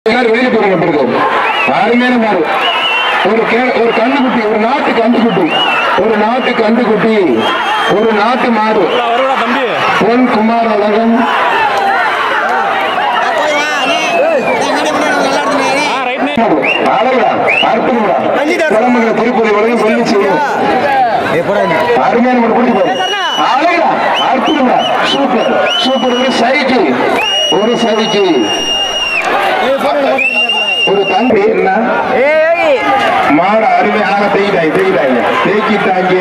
எல்லாரும் வெளியில போறீங்க பிறகு அருமையான மாடு ஒரு கே ஒரு கண்டுக்குட்டி ஒரு நாட்டு கண்டுக்குட்டி ஒரு நாட்டு கண்டுக்குட்டி ஒரு நாட்டு மாடு வருவடா தம்பி பொன் குமார் அழகன் ஆ ரைட்னே அழகா அற்புதம்டா குழம்புல திருப்பதி வரையும் சொல்லி செய்யும் அருமையான மாடு குடிச்சு பாரு அழகா அற்புதம்டா சூப்பர் சூப்பர் ஒரு சைக்கிள் ஒரு சைக்கிள் ஒரு தம்பி என்ன மாடு அருமையாக தேய்தாய் தேய்தாங்க தேய்க்கிட்டாங்க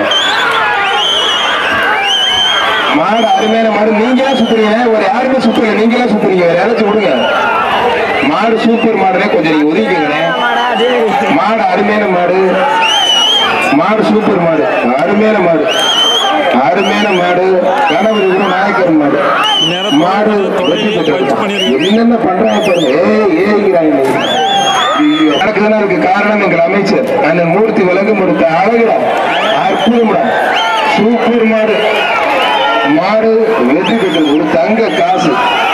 மாடு அருமையான மாடு நீங்களா சுத்துறீங்க ஒரு யாருமே சுத்துறீங்க நீங்களா சுத்துறீங்க வேற யாராச்சும் விடுங்க மாடு சூப்பர் மாடுனே கொஞ்சம் நீங்க ஒதுக்கிங்களே மாடு அருமையான மாடு மாடு சூப்பர் மாடு அருமையான மாடு அருமையான மாடு கணவர் இவரு நாயக்கர் மாடு மாடு வெற்றி பெற்றது என்னென்ன பண்றாங்க பாருங்க ஏய் ஏய்கிறாங்க நடக்குதுன்னா இருக்கு காரணம் எங்கள் அமைச்சர் அந்த மூர்த்தி விளக்கம் கொடுத்த அழகுடா அற்புதம்டா சூப்பர் மாடு மாடு வெற்றி பெற்றது ஒரு தங்க காசு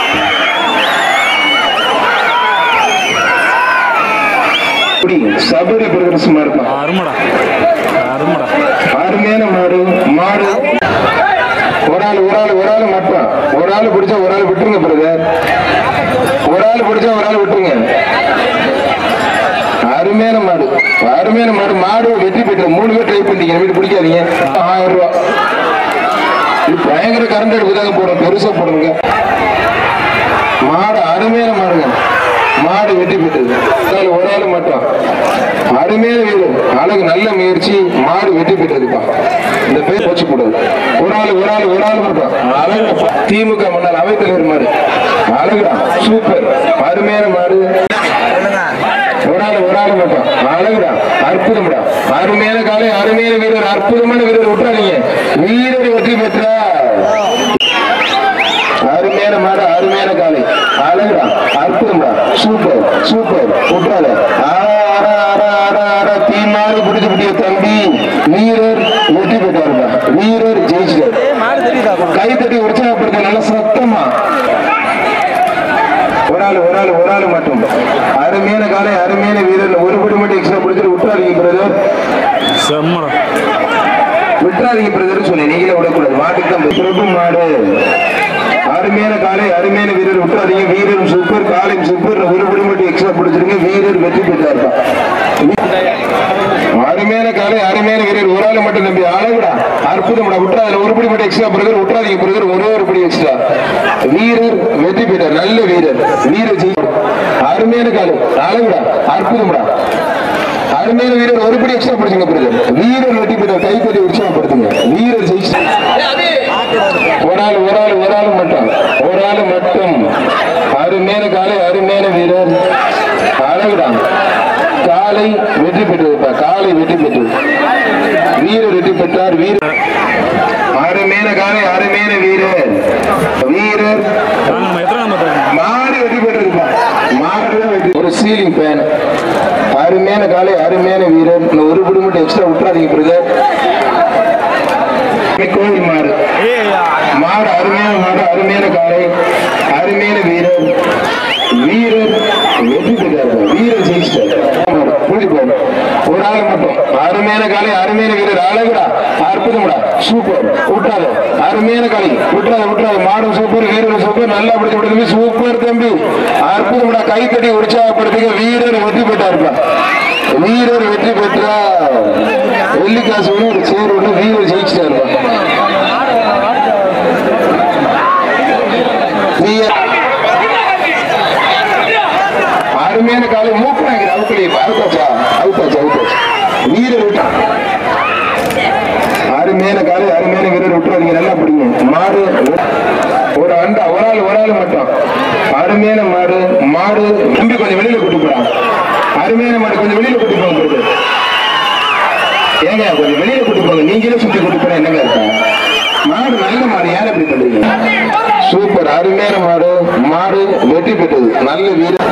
இப்படி சபரி பிரதர்சனமா இருப்பான் அருமடா அருமடா அருமையான மாடு மாடு ஒரு ஆள் ஒரு ஆள் ஒரு ஆள் மட்டும் ஒரு ஆள் பிடிச்சா ஒரு ஆள் விட்டுருங்க பிரதர் ஒரு ஆள் பிடிச்சா ஒரு ஆள் விட்டுருங்க அருமையான மாடு அருமையான மாடு மாடு வெற்றி பெற்ற மூணு பேர் ட்ரை பண்ணிட்டீங்க வீட்டு பிடிக்காதீங்க ஆயிரம் ரூபா இது பயங்கர கரண்ட் அடுப்பு தாங்க போடும் பெருசா போடுங்க மாடு அருமையான மாடுங்க மாடு வெற்றி பெற்றது ஒரு ஆள் ஒரு ஆள் மட்டும் அருமையான வீடு அழகு நல்ல முயற்சி மாடு வெற்றி பெற்றதுப்பா இந்த பேர் வச்சு கூடாது ஒரு ஆள் ஒரு ஆள் ஒரு ஆள் மட்டும் அழகு திமுக முன்னாள் அவைத்தலைவர் மாடு அழகுடா சூப்பர் அருமையான மாடு ஒரு ஆள் ஒரு ஆள் மட்டும் அழகுடா அற்புதம்டா அருமையான காலை அருமையான வீரர் அற்புதமான வீரர் விட்டுறாதீங்க வீரர் வெற்றி பெற்றார் அருமையான மாடு அருமையான காலை அழகுடா அற்புதம்டா சூப்பர் சூப்பர் விட்டுறாத ஆட ஆட ஆட ஆட தீ மாறி பிடிச்சு பிடிச்ச தம்பி வீரர் வெற்றி பெற்றாருப்பா வீரர் ஜெயிச்சிட்டார் கை தட்டி உற்சாகப்படுத்த நல்ல சத்தமா ஒரு ஆள் ஒரு ஆள் ஒரு ஆள் மட்டும் அருமையான காலை அருமையான வீரர் ஒரு படி மட்டும் எக்ஸ்ட்ரா பிடிச்சிட்டு விட்டுறாதீங்க பிரதர் செம்மடா விட்டுறாதீங்க பிரதர் சொல்லி நீங்களே விடக்கூடாது மாட்டுக்கு தான் பிரபு மாடு அருமையான காலை அருமையான வீரர் விட்டுறாதீங்க வீரர் சூப்பர் காலை சூப்பர் ஒரு படி மட்டும் எக்ஸ்ட்ரா பிடிச்சிருங்க வீரர் வெற்றி பெற்றார்ப்பா அருமையான காலை அருமையான வீரர் ஒரு ஆள் மட்டும் நம்பி அழகுடா அற்புதம்டா விட்டுறாதுல ஒரு படி மட்டும் எக்ஸ்ட்ரா பிரதர் விட்டுறாதீங்க பிரதர் ஒரே ஒரு படி எக்ஸ்ட்ரா வீரர் வெற்றி பெற்றார் நல்ல வீரர் வீரர் ஜெயி- அருமையான காலை அழகுடா அற்புதம்டா அருமையான வீரர் ஒரு படி எக்ஸ்ட்ரா பிடிச்சுங்க பிரதர் வீரர் வெற்றி பெற்ற கைப்பற்றி உற்சாகப்படுத்துங்க வீரர் ஜெயிச்சு ஒரு ஆள் ஒரு ஆள் ஒரு ஆள் மட்டும் ஒரு ஆள் மட்டும் அருமையான காலை அருமையான வீரர் அழகுடா காலை வெற்றி பெற்றதுப்பா காலை வெற்றி பெற்றது வீரர் வெற்றி பெற்றார் வீரர் அருமையான காலை அருமையான வீரர் வீரர் நம்ம எத்தனை நம்பர் தரணும் மாடு வெற்றி பெற்றிருப்பா மாடு தான் வெற்றி ஒரு சீலிங் ஃபேன் அருமையான காலை அருமையான வீரர் இன்னும் ஒரு குடி மட்டும் எக்ஸ்ட்ரா விட்டுறாதீங்க பிரதர் கோயில் மாடு மாடு அருமையான மாடு அருமையான காலை அருமையான வீரர் வீரர் வெற்றி பெற்றார் வீரர் ஜெயிச்சிட்டார் புரிஞ்சு போகும் ஒரு ஆள் மட்டும் அருமையான காலை அருமையான வீரர் அழகுடா அற்புதம்டா சூப்பர் விட்டாத அருமையான காலை விட்டுறாத விட்டுறாத மாடு சூப்பர் வீரர் சூப்பர் நல்லா பிடிச்சு விடுறது சூப்பர் தம்பி அற்புதம்டா கைத்தட்டி உற்சாகப்படுத்துங்க வீரர் வெற்றி பெற்றாருப்பா வீரர் வெற்றி பெற்றார் வெள்ளிக்காசு ஒண்ணு, ஒரு சேர் ஒண்ணு வீரர் ஜெயிச்சிட்டாருப்பா வீரர் அருமையான காலை மூக்குனாங்க அவுக்கலையே அவுத்தாச்சா அவுத்தாச்சா அவுத்தாச்சா வீரர் விட்டா அருமையான காலை அருமையான வீரர் விட்டுறாதீங்க நல்லா பிடிங்க மாடு ஒரு அண்டா ஒரு ஆள் ஒரு ஆள் மட்டும் அருமையான மாடு மாடு தம்பி கொஞ்சம் வெளியில கூட்டி போறான் அருமையான மாடு கொஞ்சம் வெளியில கூட்டி போங்க பிரதர். ஏங்க கொஞ்சம் வெளியில கூட்டி போங்க நீங்களே சுத்தி கூட்டி போனா என்னங்க இருக்கா மாடு நல்ல மாடு யார் அப்படி பண்றீங்க சூப்பர் அருமையான மாடு மாடு வெற்றி பெற்றது நல்ல வீரர்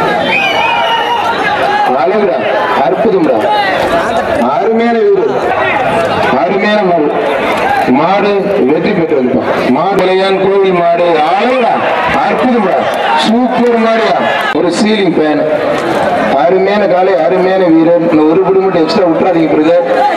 அழகுடா அற்புதம்டா அருமையான வீரர் அருமையான மாடு மாடு வெற்றி பெற்றதுப்பா மாடு விளையான் கோவில் மாடு அழகுடா அற்புதம்டா சூப்பர் மாடுடா ஒரு சீலிங் ஃபேன் அருமையான காலை அருமையான வீரர் இன்னும் ஒரு பிடி மட்டும் எக்ஸ்ட்ரா விட்டுறாதீங்க பிரதர்